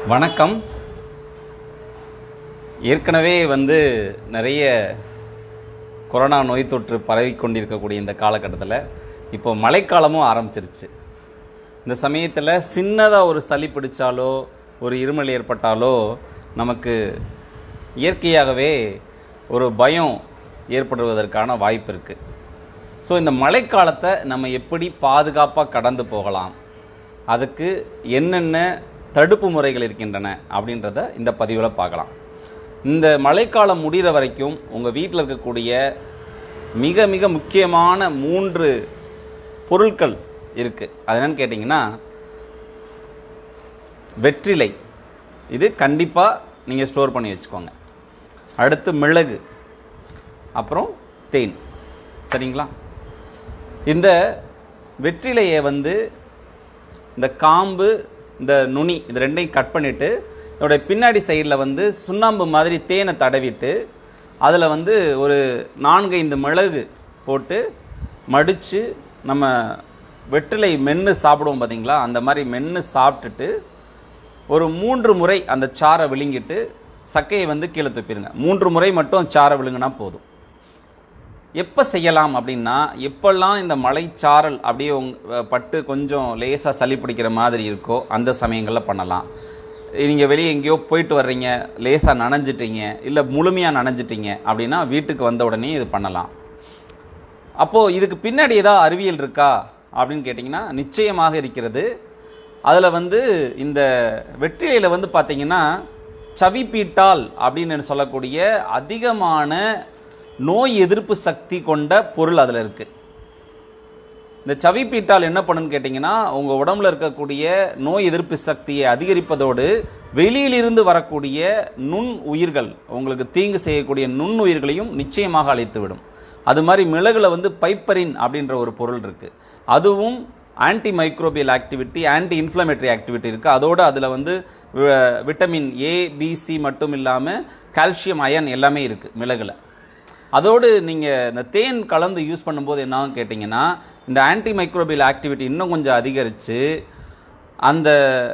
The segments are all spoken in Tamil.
வணக்கம் ஏற்கனவே வந்து நிறைய கொரோனா நோய் தொற்று பரவி கொண்டிருக்கக்கூடிய இந்த காலகட்டத்தில் இப்போ மழைக்காலமும் ஆரம்பிச்சிருச்சு இந்த சமயத்தில் சின்னதாக ஒரு சளி பிடிச்சாலோ ஒரு இருமல் ஏற்பட்டாலோ நமக்கு இயற்கையாகவே ஒரு பயம் ஏற்படுவதற்கான வாய்ப்பு இருக்குது ஸோ இந்த மழைக்காலத்தை நம்ம எப்படி பாதுகாப்பாக கடந்து போகலாம் அதுக்கு என்னென்ன தடுப்பு முறைகள் இருக்கின்றன அப்படின்றத இந்த பதிவில் பார்க்கலாம் இந்த மழைக்காலம் முடிகிற வரைக்கும் உங்கள் வீட்டில் இருக்கக்கூடிய மிக மிக முக்கியமான மூன்று பொருட்கள் இருக்குது அது என்னன்னு கேட்டிங்கன்னா வெற்றிலை இது கண்டிப்பாக நீங்கள் ஸ்டோர் பண்ணி வச்சுக்கோங்க அடுத்து மிளகு அப்புறம் தேன் சரிங்களா இந்த வெற்றிலையை வந்து இந்த காம்பு இந்த நுனி இது ரெண்டையும் கட் பண்ணிவிட்டு இதோடைய பின்னாடி சைடில் வந்து சுண்ணாம்பு மாதிரி தேனை தடவிட்டு அதில் வந்து ஒரு நான்கு ஐந்து மிளகு போட்டு மடித்து நம்ம வெற்றிலை மென்று சாப்பிடுவோம் பார்த்தீங்களா அந்த மாதிரி மென்று சாப்பிட்டுட்டு ஒரு மூன்று முறை அந்த சாறை விழுங்கிட்டு சக்கையை வந்து கீழே துப்பிடுங்க மூன்று முறை மட்டும் சாறை விழுங்கினா போதும் எப்போ செய்யலாம் அப்படின்னா எப்பெல்லாம் இந்த மலைச்சாரல் அப்படியே உங்க பட்டு கொஞ்சம் லேசாக சளி பிடிக்கிற மாதிரி இருக்கோ அந்த சமயங்களில் பண்ணலாம் நீங்கள் வெளியே எங்கேயோ போயிட்டு வர்றீங்க லேசாக நனைஞ்சிட்டீங்க இல்லை முழுமையாக நனைஞ்சிட்டீங்க அப்படின்னா வீட்டுக்கு வந்த உடனே இது பண்ணலாம் அப்போது இதுக்கு பின்னாடி ஏதாவது அறிவியல் இருக்கா அப்படின்னு கேட்டிங்கன்னா நிச்சயமாக இருக்கிறது அதில் வந்து இந்த வெற்றிலையில் வந்து பார்த்தீங்கன்னா சவிப்பீட்டால் அப்படின்னு சொல்லக்கூடிய அதிகமான நோய் எதிர்ப்பு சக்தி கொண்ட பொருள் அதில் இருக்குது இந்த சவிப்பீட்டால் என்ன பண்ணுன்னு கேட்டிங்கன்னா உங்கள் உடம்புல இருக்கக்கூடிய நோய் எதிர்ப்பு சக்தியை அதிகரிப்பதோடு வெளியிலிருந்து வரக்கூடிய நுண் உயிர்கள் உங்களுக்கு தீங்கு செய்யக்கூடிய நுண் உயிர்களையும் நிச்சயமாக அழித்துவிடும் அது மாதிரி மிளகுல வந்து பைப்பரின் அப்படின்ற ஒரு பொருள் இருக்குது அதுவும் anti microbial activity anti inflammatory activity இருக்குது அதோடு அதில் வந்து வி- விட்டமின் ஏ பிசி மட்டும் இல்லாமல் கால்சியம் அயன் எல்லாமே இருக்குது மிளகுல அதோடு நீங்கள் இந்த தேன் கலந்து யூஸ் பண்ணும்போது என்னன்னு கேட்டிங்கன்னா இந்த ஆன்டி மைக்ரோபியல் ஆக்டிவிட்டி இன்னும் கொஞ்சம் அதிகரித்து அந்த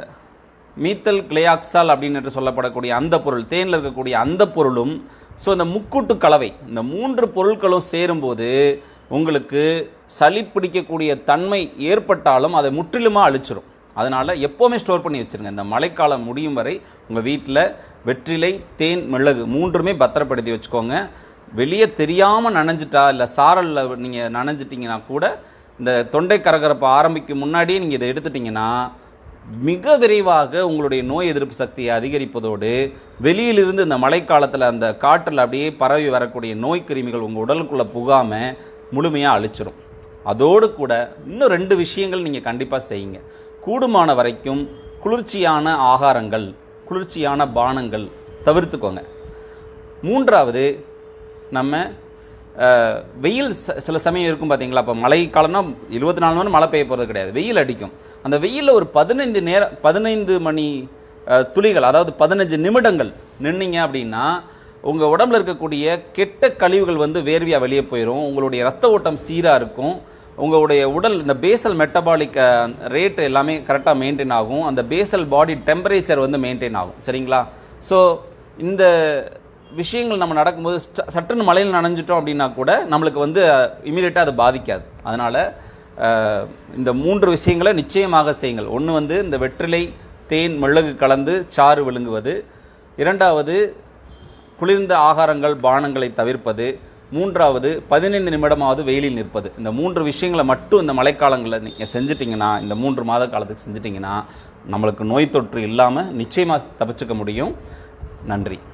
மீத்தல் கிளையாக்சால் அப்படின்னு சொல்லப்படக்கூடிய அந்த பொருள் தேனில் இருக்கக்கூடிய அந்த பொருளும் ஸோ இந்த முக்கூட்டு கலவை இந்த மூன்று பொருட்களும் சேரும்போது உங்களுக்கு சளி பிடிக்கக்கூடிய தன்மை ஏற்பட்டாலும் அதை முற்றிலுமாக அழிச்சிரும் அதனால் எப்போவுமே ஸ்டோர் பண்ணி வச்சுருங்க இந்த மழைக்காலம் முடியும் வரை உங்கள் வீட்டில் வெற்றிலை தேன் மிளகு மூன்றுமே பத்திரப்படுத்தி வச்சுக்கோங்க வெளியே தெரியாமல் நனைஞ்சிட்டா இல்லை சாரலில் நீங்கள் நனைஞ்சிட்டிங்கன்னா கூட இந்த தொண்டை கரகரப்பு ஆரம்பிக்கும் முன்னாடியே நீங்கள் இதை எடுத்துட்டிங்கன்னா மிக விரைவாக உங்களுடைய நோய் எதிர்ப்பு சக்தியை அதிகரிப்பதோடு வெளியிலிருந்து இந்த மழைக்காலத்தில் அந்த காற்றில் அப்படியே பரவி வரக்கூடிய நோய் கிருமிகள் உங்கள் உடலுக்குள்ளே புகாமல் முழுமையாக அழிச்சிரும் அதோடு கூட இன்னும் ரெண்டு விஷயங்கள் நீங்கள் கண்டிப்பாக செய்யுங்க கூடுமான வரைக்கும் குளிர்ச்சியான ஆகாரங்கள் குளிர்ச்சியான பானங்கள் தவிர்த்துக்கோங்க மூன்றாவது நம்ம அஹ், வெயில் ச- சில சமயம் இருக்கும் பார்த்தீங்களா இப்போ மழை காலம்னா இருபத்தி நாலு மணி நேரம் மழை பெய்ய போகிறது கிடையாது வெயில் அடிக்கும் அந்த வெயிலில் ஒரு பதினைந்து நேரம் பதினைந்து மணி அஹ், துளிகள் அதாவது பதினஞ்சு நிமிடங்கள் நின்னீங்க அப்படின்னா உங்கள் உடம்புல இருக்கக்கூடிய கெட்ட கழிவுகள் வந்து வேர்வையாக வெளியே போயிடும் உங்களுடைய ரத்த ஓட்டம் சீராக இருக்கும் உங்களுடைய உடல் இந்த பேசல் மெட்டபாலிக் ரேட் எல்லாமே கரெக்டாக மெயின்டைன் ஆகும் அந்த பேசல் பாடி டெம்பரேச்சர் வந்து மெயின்டைன் ஆகும் சரிங்களா ஸோ இந்த விஷயங்கள் நம்ம நடக்கும்போது ச- சட்டுன்னு மழையில் நனைஞ்சிட்டோம் அப்படின்னா கூட நம்மளுக்கு வந்து இமீடியட்டாக அது பாதிக்காது அதனால் இந்த மூன்று விஷயங்களை நிச்சயமாக செய்யுங்கள் ஒன்று வந்து இந்த வெற்றிலை தேன் மிளகு கலந்து சாறு விழுங்குவது இரண்டாவது குளிர்ந்த ஆகாரங்கள் பானங்களை தவிர்ப்பது மூன்றாவது பதினைந்து நிமிடமாவது வெயிலில் நிற்பது இந்த மூன்று விஷயங்களை மட்டும் இந்த மழைக்காலங்களில் நீங்கள் செஞ்சிட்டிங்கன்னா இந்த மூன்று மாத காலத்துக்கு செஞ்சிட்டிங்கன்னா நம்மளுக்கு நோய் தொற்று இல்லாமல் நிச்சயமாக தப்பிச்சுக்க முடியும் நன்றி